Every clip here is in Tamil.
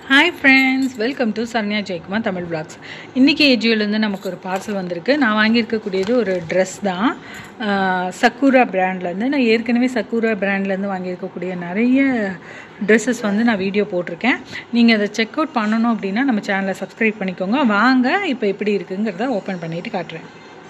hi friends welcome to Saranya Jayakumar Tamil vlogs இன்றைக்கி ஏஜியோலேருந்து நமக்கு ஒரு பார்சல் வந்திருக்கு நான் வாங்கியிருக்கக்கூடியது ஒரு ட்ரெஸ் தான் சக்கூரா பிராண்ட்லேருந்து நான் ஏற்கனவே சக்கூரா பிராண்ட்லேருந்து வாங்கியிருக்கக்கூடிய நிறைய ட்ரெஸ்ஸஸ் வந்து நான் வீடியோ போட்டிருக்கேன் நீங்கள் அதை செக் அவுட் பண்ணணும் அப்படின்னா நம்ம சேனலை சப்ஸ்கிரைப் பண்ணிக்கோங்க வாங்க இப்போ எப்படி இருக்குங்கிறத ஓப்பன் பண்ணிவிட்டு காட்டுறேன்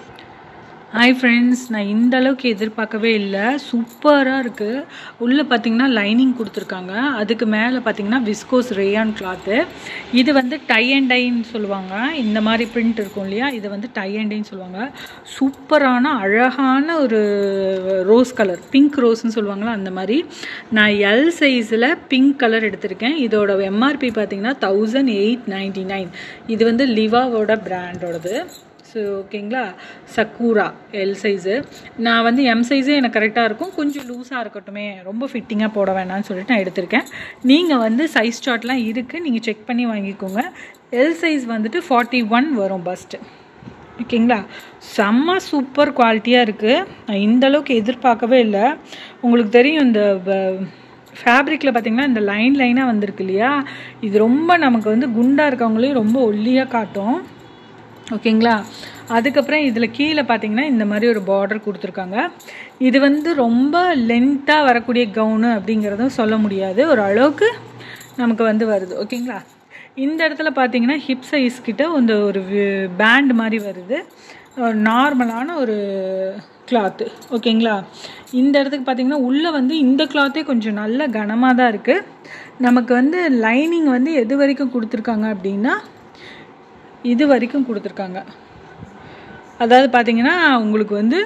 ஹாய் ஃப்ரெண்ட்ஸ் நான் இந்த அளவுக்கு எதிர்பார்க்கவே இல்லை சூப்பராக இருக்குது உள்ளே பார்த்தீங்கன்னா லைனிங் கொடுத்துருக்காங்க அதுக்கு மேலே பார்த்தீங்கன்னா விஸ்கோஸ் ரேயான் கிளாத்து இது வந்து டை அண்ட் டைன்னு சொல்லுவாங்க இந்த மாதிரி பிரிண்ட் இருக்கும் இல்லையா இது வந்து டை அண்ட் டைன்னு சொல்லுவாங்க சூப்பரான அழகான ஒரு ரோஸ் கலர் பிங்க் ரோஸ்ன்னு சொல்லுவாங்களா அந்த மாதிரி நான் எல் சைஸில் பிங்க் கலர் எடுத்திருக்கேன் இதோட எம்ஆர்பி பார்த்தீங்கன்னா தௌசண்ட் எயிட் நைன்டி நைன் இது வந்து லிவாவோட பிராண்டோடது ஸோ ஓகேங்களா சக்கூரா எல் சைஸு நான் வந்து எம் சைஸே எனக்கு கரெக்டாக இருக்கும் கொஞ்சம் லூஸாக இருக்கட்டுமே ரொம்ப ஃபிட்டிங்காக போட வேணாம்னு சொல்லிட்டு நான் எடுத்திருக்கேன் நீங்கள் வந்து சைஸ் சார்ட்லாம் இருக்குது நீங்கள் செக் பண்ணி வாங்கிக்கோங்க எல் சைஸ் வந்துட்டு ஃபார்ட்டி ஒன் வரும் பஸ்ட்டு ஓகேங்களா செம்ம சூப்பர் குவாலிட்டியாக இருக்குது நான் இந்த அளவுக்கு எதிர்பார்க்கவே இல்லை உங்களுக்கு தெரியும் இந்த ஃபேப்ரிக்கில் பார்த்தீங்கன்னா இந்த லைன் லைனாக வந்திருக்கு இல்லையா இது ரொம்ப நமக்கு வந்து குண்டாக இருக்கவங்களையும் ரொம்ப ஒல்லியாக காட்டும் ஓகேங்களா அதுக்கப்புறம் இதில் கீழே பார்த்தீங்கன்னா இந்த மாதிரி ஒரு பார்டர் கொடுத்துருக்காங்க இது வந்து ரொம்ப லென்த்தாக வரக்கூடிய கவுனு அப்படிங்கிறதும் சொல்ல முடியாது ஒரு அளவுக்கு நமக்கு வந்து வருது ஓகேங்களா இந்த இடத்துல பார்த்தீங்கன்னா ஹிப் சைஸ் கிட்ட இந்த ஒரு பேண்ட் மாதிரி வருது நார்மலான ஒரு கிளாத்து ஓகேங்களா இந்த இடத்துக்கு பார்த்தீங்கன்னா உள்ளே வந்து இந்த கிளாத்தே கொஞ்சம் நல்ல கனமாக தான் இருக்குது நமக்கு வந்து லைனிங் வந்து எது வரைக்கும் கொடுத்துருக்காங்க அப்படின்னா இது வரைக்கும் கொடுத்துருக்காங்க அதாவது பார்த்தீங்கன்னா உங்களுக்கு வந்து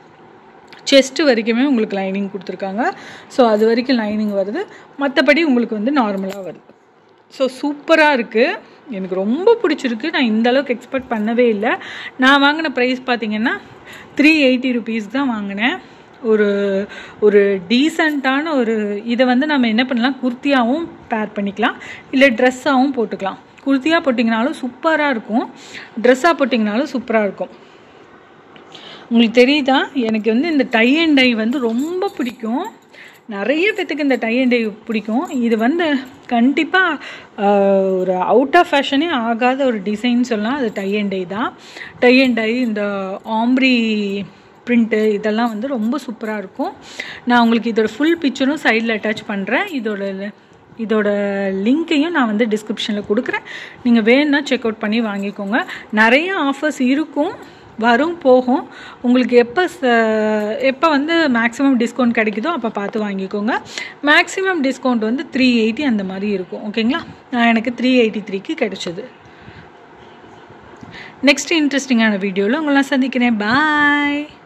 செஸ்ட்டு வரைக்குமே உங்களுக்கு லைனிங் கொடுத்துருக்காங்க ஸோ அது வரைக்கும் லைனிங் வருது மற்றபடி உங்களுக்கு வந்து நார்மலாக வருது ஸோ சூப்பராக இருக்குது எனக்கு ரொம்ப பிடிச்சிருக்கு நான் இந்த அளவுக்கு எக்ஸ்பெக்ட் பண்ணவே இல்லை நான் வாங்கின ப்ரைஸ் பார்த்தீங்கன்னா த்ரீ எயிட்டி ருபீஸ் தான் வாங்கினேன் ஒரு ஒரு டீசண்டான ஒரு இதை வந்து நம்ம என்ன பண்ணலாம் குர்த்தியாகவும் பேர் பண்ணிக்கலாம் இல்லை ட்ரெஸ்ஸாகவும் போட்டுக்கலாம் குர்த்தியாக போட்டிங்கனாலும் சூப்பராக இருக்கும் ட்ரெஸ்ஸாக போட்டிங்கனாலும் சூப்பராக இருக்கும் உங்களுக்கு தெரியுதா எனக்கு வந்து இந்த டை அண்ட் டை வந்து ரொம்ப பிடிக்கும் நிறைய பேத்துக்கு இந்த டை அண்ட் டை பிடிக்கும் இது வந்து கண்டிப்பாக ஒரு அவுட் ஆஃப் ஃபேஷனே ஆகாத ஒரு டிசைன் சொல்லலாம் அது டை அண்ட் டை தான் டை அண்ட் டை இந்த ஆம்ப்ரி ப்ரிண்ட்டு இதெல்லாம் வந்து ரொம்ப சூப்பராக இருக்கும் நான் உங்களுக்கு இதோட ஃபுல் பிக்சரும் சைடில் அட்டாச் பண்ணுறேன் இதோட இதோட லிங்க்கையும் நான் வந்து டிஸ்கிரிப்ஷனில் கொடுக்குறேன் நீங்கள் வேணும்னா செக் அவுட் பண்ணி வாங்கிக்கோங்க நிறைய ஆஃபர்ஸ் இருக்கும் வரும் போகும் உங்களுக்கு எப்போ எப்போ வந்து மேக்ஸிமம் டிஸ்கவுண்ட் கிடைக்குதோ அப்போ பார்த்து வாங்கிக்கோங்க மேக்ஸிமம் டிஸ்கவுண்ட் வந்து த்ரீ எயிட்டி அந்த மாதிரி இருக்கும் ஓகேங்களா நான் எனக்கு த்ரீ எயிட்டி த்ரீக்கு கிடைச்சது நெக்ஸ்ட் இன்ட்ரெஸ்டிங்கான வீடியோவில் உங்களாம் சந்திக்கிறேன் பாய்